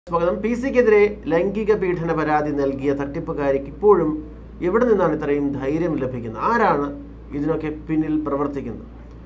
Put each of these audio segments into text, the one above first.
സ്വാഗതം പി സിക്കെതിരെ ലൈംഗിക പീഡന പരാതി നൽകിയ തട്ടിപ്പുകാരിക്ക് ഇപ്പോഴും എവിടെ നിന്നാണ് ഇത്രയും ധൈര്യം ലഭിക്കുന്നത് ആരാണ് ഇതിനൊക്കെ പിന്നിൽ പ്രവർത്തിക്കുന്നത്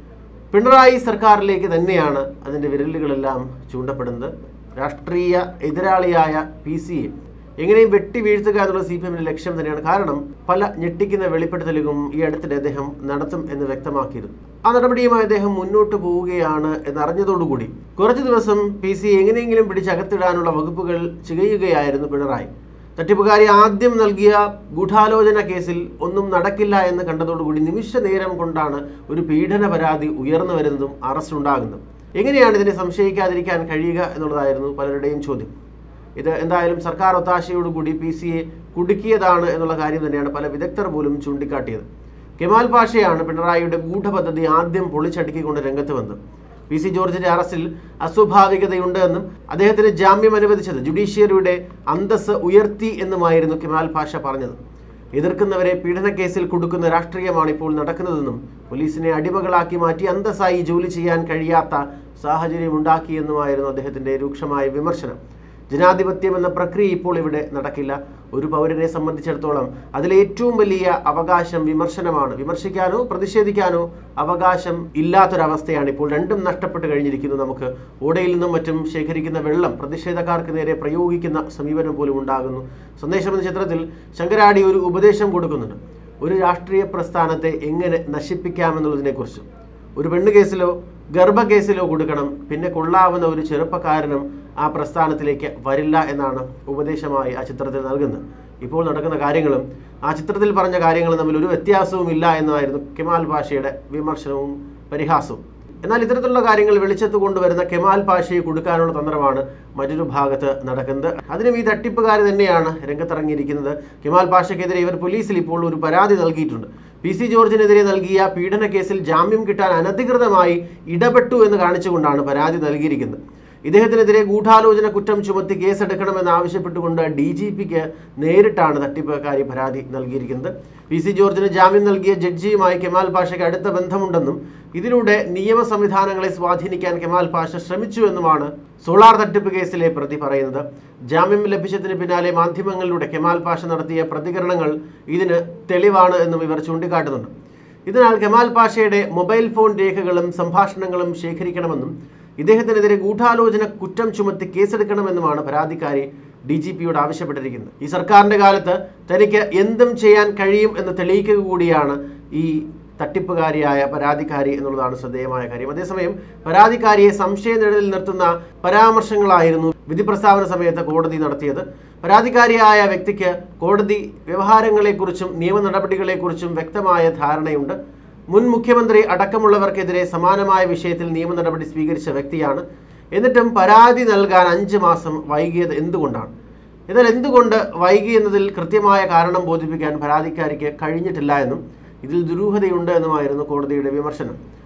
പിണറായി സർക്കാരിലേക്ക് തന്നെയാണ് അതിൻ്റെ വിരലുകളെല്ലാം ചൂണ്ടപ്പെടുന്നത് രാഷ്ട്രീയ എതിരാളിയായ പി സിയെ എങ്ങനെയും വെട്ടി വീഴ്ത്തുക എന്നുള്ള സി പി എമ്മിന്റെ ലക്ഷ്യം തന്നെയാണ് കാരണം പല ഞെട്ടിക്കുന്ന വെളിപ്പെടുത്തലുകളും ഈ അടുത്തിടെ അദ്ദേഹം നടത്തും എന്ന് വ്യക്തമാക്കിയിരുന്നു ആ നടപടിയുമായി അദ്ദേഹം മുന്നോട്ട് പോവുകയാണ് എന്നറിഞ്ഞതോടുകൂടി കുറച്ചു ദിവസം പി സി എങ്ങനെയെങ്കിലും പിടിച്ചകത്തിടാനുള്ള വകുപ്പുകൾ ചെയ്യുകയായിരുന്നു പിണറായി തട്ടിപ്പുകാരി ആദ്യം നൽകിയ ഗൂഢാലോചന കേസിൽ ഒന്നും നടക്കില്ല എന്ന് കണ്ടതോടുകൂടി നിമിഷ നേരം കൊണ്ടാണ് ഒരു പീഡന പരാതി ഉയർന്നു വരുന്നതും അറസ്റ്റ് ഉണ്ടാകുന്നതും എങ്ങനെയാണ് ഇതിനെ സംശയിക്കാതിരിക്കാൻ കഴിയുക എന്നുള്ളതായിരുന്നു പലരുടെയും ചോദ്യം ഇത് എന്തായാലും സർക്കാർ ഒത്താശയോടുകൂടി പി സിയെ കുടുക്കിയതാണ് എന്നുള്ള കാര്യം തന്നെയാണ് പല വിദഗ്ധർ പോലും ചൂണ്ടിക്കാട്ടിയത് കെമാൽ പാഷയാണ് പിണറായിയുടെ ഗൂഢപദ്ധതി ആദ്യം പൊളിച്ചടുക്കിക്കൊണ്ട് രംഗത്ത് വന്നത് പി സി ജോർജിന്റെ അറസ്റ്റിൽ അസ്വാഭാവികതയുണ്ട് എന്നും അദ്ദേഹത്തിന് ജാമ്യം അനുവദിച്ചത് ജുഡീഷ്യറിയുടെ അന്തസ് ഉയർത്തി എന്നുമായിരുന്നു കെമാൽ പാഷ പറഞ്ഞത് എതിർക്കുന്നവരെ പീഡനക്കേസിൽ കൊടുക്കുന്ന രാഷ്ട്രീയമാണ് ഇപ്പോൾ നടക്കുന്നതെന്നും പോലീസിനെ അടിമകളാക്കി മാറ്റി അന്തസ്സായി ജോലി ചെയ്യാൻ കഴിയാത്ത സാഹചര്യം ഉണ്ടാക്കിയെന്നുമായിരുന്നു അദ്ദേഹത്തിന്റെ രൂക്ഷമായ വിമർശനം ജനാധിപത്യം എന്ന പ്രക്രിയ ഇപ്പോൾ ഇവിടെ നടക്കില്ല ഒരു പൗരനെ സംബന്ധിച്ചിടത്തോളം അതിലെ ഏറ്റവും വലിയ അവകാശം വിമർശനമാണ് വിമർശിക്കാനോ പ്രതിഷേധിക്കാനോ അവകാശം ഇല്ലാത്തൊരവസ്ഥയാണ് ഇപ്പോൾ രണ്ടും നഷ്ടപ്പെട്ട് കഴിഞ്ഞിരിക്കുന്നു നമുക്ക് ഓടയിൽ നിന്നും മറ്റും ശേഖരിക്കുന്ന വെള്ളം പ്രതിഷേധക്കാർക്ക് നേരെ പ്രയോഗിക്കുന്ന സമീപനം പോലും ഉണ്ടാകുന്നു സന്ദേശം എന്ന ചിത്രത്തിൽ ശങ്കരാടി ഒരു ഉപദേശം കൊടുക്കുന്നുണ്ട് ഒരു രാഷ്ട്രീയ പ്രസ്ഥാനത്തെ എങ്ങനെ നശിപ്പിക്കാമെന്നുള്ളതിനെക്കുറിച്ച് ഒരു പെണ്ണ് കേസിലോ ഗർഭ കേസിലോ കൊടുക്കണം പിന്നെ കൊള്ളാവുന്ന ഒരു ചെറുപ്പക്കാരനും ആ പ്രസ്ഥാനത്തിലേക്ക് വരില്ല എന്നാണ് ഉപദേശമായി ആ ചിത്രത്തിൽ നൽകുന്നത് ഇപ്പോൾ നടക്കുന്ന കാര്യങ്ങളും ആ ചിത്രത്തിൽ പറഞ്ഞ കാര്യങ്ങളും തമ്മിൽ ഒരു വ്യത്യാസവും ഇല്ല എന്നായിരുന്നു കെമാൽ പാഷയുടെ വിമർശനവും പരിഹാസവും എന്നാൽ ഇത്തരത്തിലുള്ള കാര്യങ്ങൾ വെളിച്ചത്ത് കൊണ്ടുവരുന്ന കെമാൽ പാഷയെ കൊടുക്കാനുള്ള തന്ത്രമാണ് മറ്റൊരു ഭാഗത്ത് നടക്കുന്നത് അതിനും ഈ തട്ടിപ്പുകാർ തന്നെയാണ് രംഗത്തിറങ്ങിയിരിക്കുന്നത് കെമാൽ പാഷയ്ക്കെതിരെ ഇവർ പോലീസിൽ ഇപ്പോൾ ഒരു പരാതി നൽകിയിട്ടുണ്ട് പി സി ജോർജിനെതിരെ നൽകിയ പീഡന കേസിൽ ജാമ്യം കിട്ടാൻ അനധികൃതമായി ഇടപെട്ടു എന്ന് കാണിച്ചുകൊണ്ടാണ് പരാതി നൽകിയിരിക്കുന്നത് ഇദ്ദേഹത്തിനെതിരെ ഗൂഢാലോചന കുറ്റം ചുമത്തി കേസെടുക്കണമെന്ന് ആവശ്യപ്പെട്ടുകൊണ്ട് ഡി ജി പിക്ക് നേരിട്ടാണ് തട്ടിപ്പുകാരി പരാതി നൽകിയിരിക്കുന്നത് പി സി ജോർജിന് ജാമ്യം നൽകിയ ജഡ്ജിയുമായി കെമാൽ പാഷയ്ക്ക് അടുത്ത ബന്ധമുണ്ടെന്നും ഇതിലൂടെ നിയമ സംവിധാനങ്ങളെ സ്വാധീനിക്കാൻ കെമാൽ പാഷ ശ്രമിച്ചു എന്നുമാണ് സോളാർ തട്ടിപ്പ് കേസിലെ പ്രതി പറയുന്നത് ജാമ്യം ലഭിച്ചതിന് പിന്നാലെ മാധ്യമങ്ങളിലൂടെ കെമാൽ പാഷ നടത്തിയ പ്രതികരണങ്ങൾ ഇതിന് തെളിവാണ് എന്നും ഇവർ ചൂണ്ടിക്കാട്ടുന്നുണ്ട് ഇതിനാൽ കെമാൽ പാഷയുടെ മൊബൈൽ ഫോൺ രേഖകളും സംഭാഷണങ്ങളും ശേഖരിക്കണമെന്നും ഇദ്ദേഹത്തിനെതിരെ ഗൂഢാലോചന കുറ്റം ചുമത്തി കേസെടുക്കണമെന്നുമാണ് പരാതിക്കാരി ഡി ജി പിയോട് ആവശ്യപ്പെട്ടിരിക്കുന്നത് ഈ സർക്കാരിന്റെ കാലത്ത് തനിക്ക് എന്തും ചെയ്യാൻ കഴിയും എന്ന് തെളിയിക്കുക കൂടിയാണ് ഈ തട്ടിപ്പുകാരിയായ പരാതിക്കാരി എന്നുള്ളതാണ് ശ്രദ്ധേയമായ കാര്യം അതേസമയം പരാതിക്കാരിയെ സംശയനിഴലിൽ നിർത്തുന്ന പരാമർശങ്ങളായിരുന്നു വിധി പ്രസ്താവന സമയത്ത് കോടതി നടത്തിയത് പരാതിക്കാരിയായ വ്യക്തിക്ക് കോടതി വ്യവഹാരങ്ങളെക്കുറിച്ചും നിയമ നടപടികളെക്കുറിച്ചും വ്യക്തമായ ധാരണയുണ്ട് മുൻ മുഖ്യമന്ത്രി അടക്കമുള്ളവർക്കെതിരെ സമാനമായ വിഷയത്തിൽ നിയമ നടപടി സ്വീകരിച്ച വ്യക്തിയാണ് എന്നിട്ടും പരാതി നൽകാൻ അഞ്ച് മാസം വൈകിയത് എന്തുകൊണ്ടാണ് എന്നാൽ എന്തുകൊണ്ട് വൈകി എന്നതിൽ കൃത്യമായ കാരണം ബോധിപ്പിക്കാൻ പരാതിക്കാരിക്ക് കഴിഞ്ഞിട്ടില്ല എന്നും ഇതിൽ ദുരൂഹതയുണ്ട് എന്നുമായിരുന്നു കോടതിയുടെ വിമർശനം